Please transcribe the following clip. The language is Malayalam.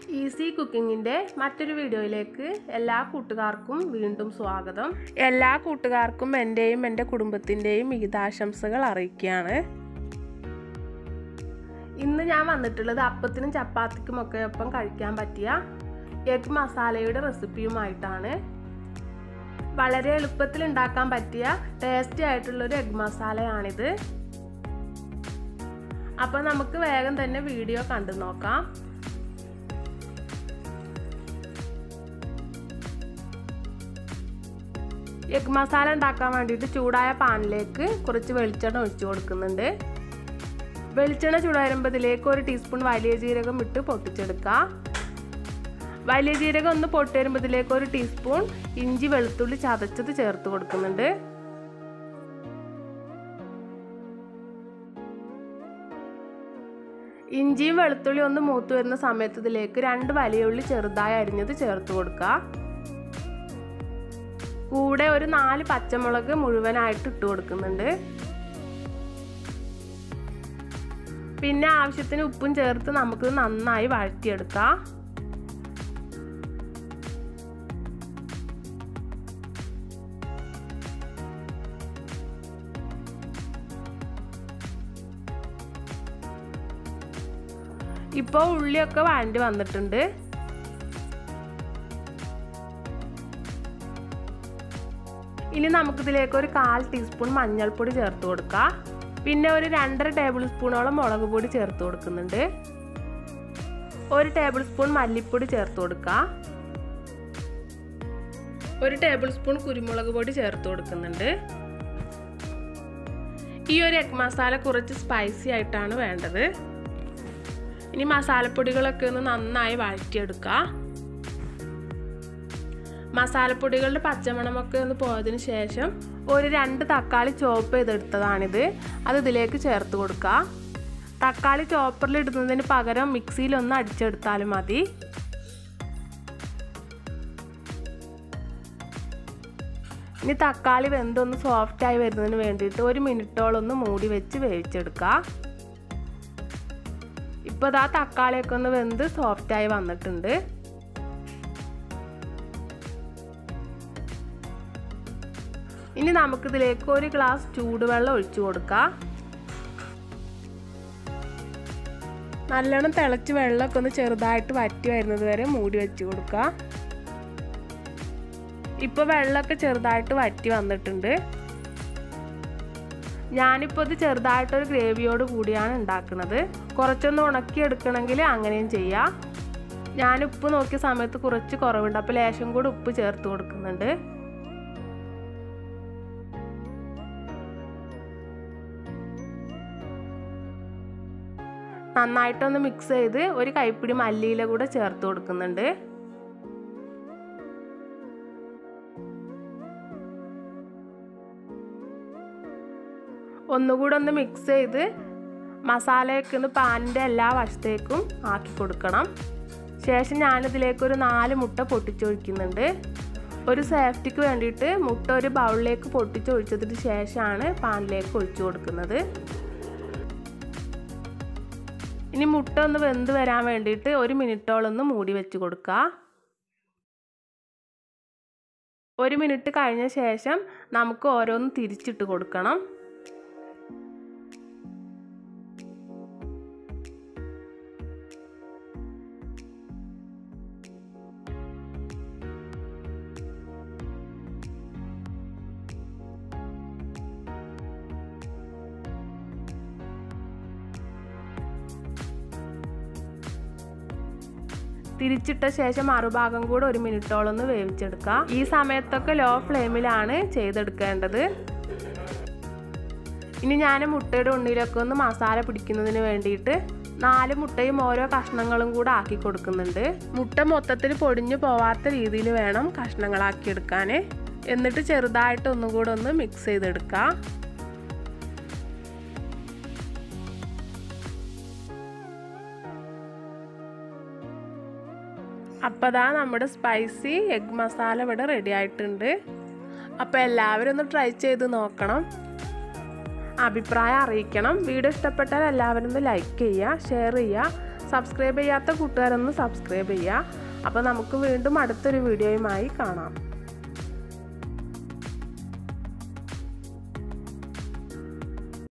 ഈസി കുക്കിങ്ങിൻ്റെ മറ്റൊരു വീഡിയോയിലേക്ക് എല്ലാ കൂട്ടുകാർക്കും വീണ്ടും സ്വാഗതം എല്ലാ കൂട്ടുകാർക്കും എൻ്റെയും എൻ്റെ കുടുംബത്തിൻ്റെയും വിഹിതാശംസകൾ അറിയിക്കുകയാണ് ഇന്ന് ഞാൻ വന്നിട്ടുള്ളത് അപ്പത്തിനും ചപ്പാത്തിക്കും ഒക്കെ ഒപ്പം കഴിക്കാൻ പറ്റിയ എഗ് മസാലയുടെ റെസിപ്പിയുമായിട്ടാണ് വളരെ എളുപ്പത്തിൽ ഉണ്ടാക്കാൻ പറ്റിയ ടേസ്റ്റി ആയിട്ടുള്ളൊരു എഗ് മസാലയാണിത് അപ്പോൾ നമുക്ക് വേഗം തന്നെ വീഡിയോ കണ്ടു നോക്കാം എഗ് മസാല ഉണ്ടാക്കാൻ വേണ്ടിയിട്ട് ചൂടായ പാനിലേക്ക് കുറച്ച് വെളിച്ചെണ്ണ ഒഴിച്ചു കൊടുക്കുന്നുണ്ട് വെളിച്ചെണ്ണ ചൂടായിരുമ്പോൾ ഇതിലേക്ക് ഒരു ടീസ്പൂൺ വലിയ ജീരകം ഇട്ട് പൊട്ടിച്ചെടുക്കുക വലിയ ജീരകം ഒന്ന് പൊട്ടി വരുമ്പോൾ ഇതിലേക്ക് ഒരു ടീസ്പൂൺ ഇഞ്ചി വെളുത്തുള്ളി ചതച്ചത് ചേർത്ത് കൊടുക്കുന്നുണ്ട് ഇഞ്ചിയും വെളുത്തുള്ളി ഒന്ന് മൂത്ത് വരുന്ന സമയത്ത് ഇതിലേക്ക് രണ്ട് വലിയ ഉള്ളി ചെറുതായി അരിഞ്ഞത് ചേർത്ത് കൊടുക്കുക കൂടെ ഒരു നാല് പച്ചമുളക് മുഴുവനായിട്ട് ഇട്ട് കൊടുക്കുന്നുണ്ട് പിന്നെ ആവശ്യത്തിന് ഉപ്പും ചേർത്ത് നമുക്ക് നന്നായി വഴറ്റിയെടുക്കാം ഇപ്പോൾ ഉള്ളിയൊക്കെ വഴണ്ടി വന്നിട്ടുണ്ട് ഇനി നമുക്കിതിലേക്ക് ഒരു കാൽ ടീസ്പൂൺ മഞ്ഞൾപ്പൊടി ചേർത്ത് കൊടുക്കാം പിന്നെ ഒരു രണ്ടര ടേബിൾ സ്പൂണോളം മുളക് പൊടി ചേർത്ത് കൊടുക്കുന്നുണ്ട് ഒരു ടേബിൾ സ്പൂൺ മല്ലിപ്പൊടി ചേർത്ത് കൊടുക്കാം ഒരു ടേബിൾ സ്പൂൺ കുരുമുളക് പൊടി ചേർത്ത് കൊടുക്കുന്നുണ്ട് ഈ ഒരു എഗ് മസാല കുറച്ച് സ്പൈസി ആയിട്ടാണ് വേണ്ടത് ഇനി മസാലപ്പൊടികളൊക്കെ ഒന്ന് നന്നായി വഴറ്റിയെടുക്കുക മസാലപ്പൊടികളുടെ പച്ചമണമൊക്കെ ഒന്ന് പോയതിന് ശേഷം ഒരു രണ്ട് തക്കാളി ചോപ്പ് ചെയ്തെടുത്തതാണിത് അത് ഇതിലേക്ക് ചേർത്ത് കൊടുക്കുക തക്കാളി ചോപ്പറിൽ ഇടുന്നതിന് പകരം മിക്സിയിൽ ഒന്ന് അടിച്ചെടുത്താലും മതി ഇനി തക്കാളി വെന്തൊന്ന് സോഫ്റ്റായി വരുന്നതിന് വേണ്ടിയിട്ട് ഒരു മിനിറ്റോളം ഒന്ന് മൂടി വെച്ച് വേവിച്ചെടുക്കുക ഇപ്പോൾ ആ തക്കാളിയൊക്കെ ഒന്ന് വെന്ത് സോഫ്റ്റായി വന്നിട്ടുണ്ട് ഇനി നമുക്കിതിലേക്ക് ഒരു ഗ്ലാസ് ചൂടുവെള്ളം ഒഴിച്ചു കൊടുക്കാം നല്ലോണം തിളച്ച് വെള്ളമൊക്കെ ഒന്ന് ചെറുതായിട്ട് വറ്റി വരുന്നത് വരെ മൂടി വെച്ച് കൊടുക്കുക ഇപ്പോൾ വെള്ളമൊക്കെ ചെറുതായിട്ട് വറ്റി വന്നിട്ടുണ്ട് ഞാനിപ്പോൾ ഇത് ചെറുതായിട്ടൊരു ഗ്രേവിയോട് കൂടിയാണ് ഉണ്ടാക്കുന്നത് കുറച്ചൊന്ന് ഉണക്കി എടുക്കണമെങ്കിൽ അങ്ങനെയും ചെയ്യാം ഞാൻ ഉപ്പ് നോക്കിയ സമയത്ത് കുറച്ച് കുറവുണ്ട് അപ്പോൾ ലേശം കൂടി ഉപ്പ് ചേർത്ത് കൊടുക്കുന്നുണ്ട് നന്നായിട്ടൊന്ന് മിക്സ് ചെയ്ത് ഒരു കൈപ്പിടി മല്ലിയില കൂടെ ചേർത്ത് കൊടുക്കുന്നുണ്ട് ഒന്നുകൂടെ ഒന്ന് മിക്സ് ചെയ്ത് മസാലയൊക്കെ ഒന്ന് പാനിൻ്റെ എല്ലാ വശത്തേക്കും ആക്കി കൊടുക്കണം ശേഷം ഞാനിതിലേക്ക് ഒരു നാല് മുട്ട പൊട്ടിച്ചൊഴിക്കുന്നുണ്ട് ഒരു സേഫ്റ്റിക്ക് വേണ്ടിയിട്ട് മുട്ട ഒരു ബൗളിലേക്ക് പൊട്ടിച്ചൊഴിച്ചതിന് ശേഷമാണ് പാനിലേക്ക് ഒഴിച്ചു കൊടുക്കുന്നത് ഇനി മുട്ട ഒന്ന് വെന്ത് വരാൻ വേണ്ടിയിട്ട് ഒരു മിനിറ്റോളം ഒന്ന് മൂടി വെച്ച് കൊടുക്കുക ഒരു മിനിറ്റ് കഴിഞ്ഞ ശേഷം നമുക്ക് ഓരോന്ന് തിരിച്ചിട്ട് കൊടുക്കണം തിരിച്ചിട്ട ശേഷം മറുഭാഗം കൂടെ ഒരു മിനിറ്റോളം ഒന്ന് വേവിച്ചെടുക്കുക ഈ സമയത്തൊക്കെ ലോ ഫ്ലെയിമിലാണ് ചെയ്തെടുക്കേണ്ടത് ഇനി ഞാൻ മുട്ടയുടെ ഉണ്ണിയിലൊക്കെ ഒന്ന് മസാല പിടിക്കുന്നതിന് വേണ്ടിയിട്ട് നാല് മുട്ടയും ഓരോ കഷ്ണങ്ങളും കൂടെ ആക്കി കൊടുക്കുന്നുണ്ട് മുട്ട മൊത്തത്തിൽ പൊടിഞ്ഞു പോവാത്ത രീതിയിൽ വേണം കഷ്ണങ്ങളാക്കി എടുക്കാൻ എന്നിട്ട് ചെറുതായിട്ട് ഒന്നും കൂടെ ഒന്ന് മിക്സ് ചെയ്തെടുക്കുക അപ്പോൾ ദാ നമ്മുടെ സ്പൈസി എഗ് മസാല ഇവിടെ റെഡി ആയിട്ടുണ്ട് അപ്പോൾ എല്ലാവരും ഒന്ന് ട്രൈ ചെയ്ത് നോക്കണം അഭിപ്രായം അറിയിക്കണം വീഡിയോ ഇഷ്ടപ്പെട്ടാൽ എല്ലാവരും ഒന്ന് ലൈക്ക് ചെയ്യുക ഷെയർ ചെയ്യുക സബ്സ്ക്രൈബ് ചെയ്യാത്ത കൂട്ടുകാരൊന്ന് സബ്സ്ക്രൈബ് ചെയ്യുക അപ്പോൾ നമുക്ക് വീണ്ടും അടുത്തൊരു വീഡിയോയുമായി കാണാം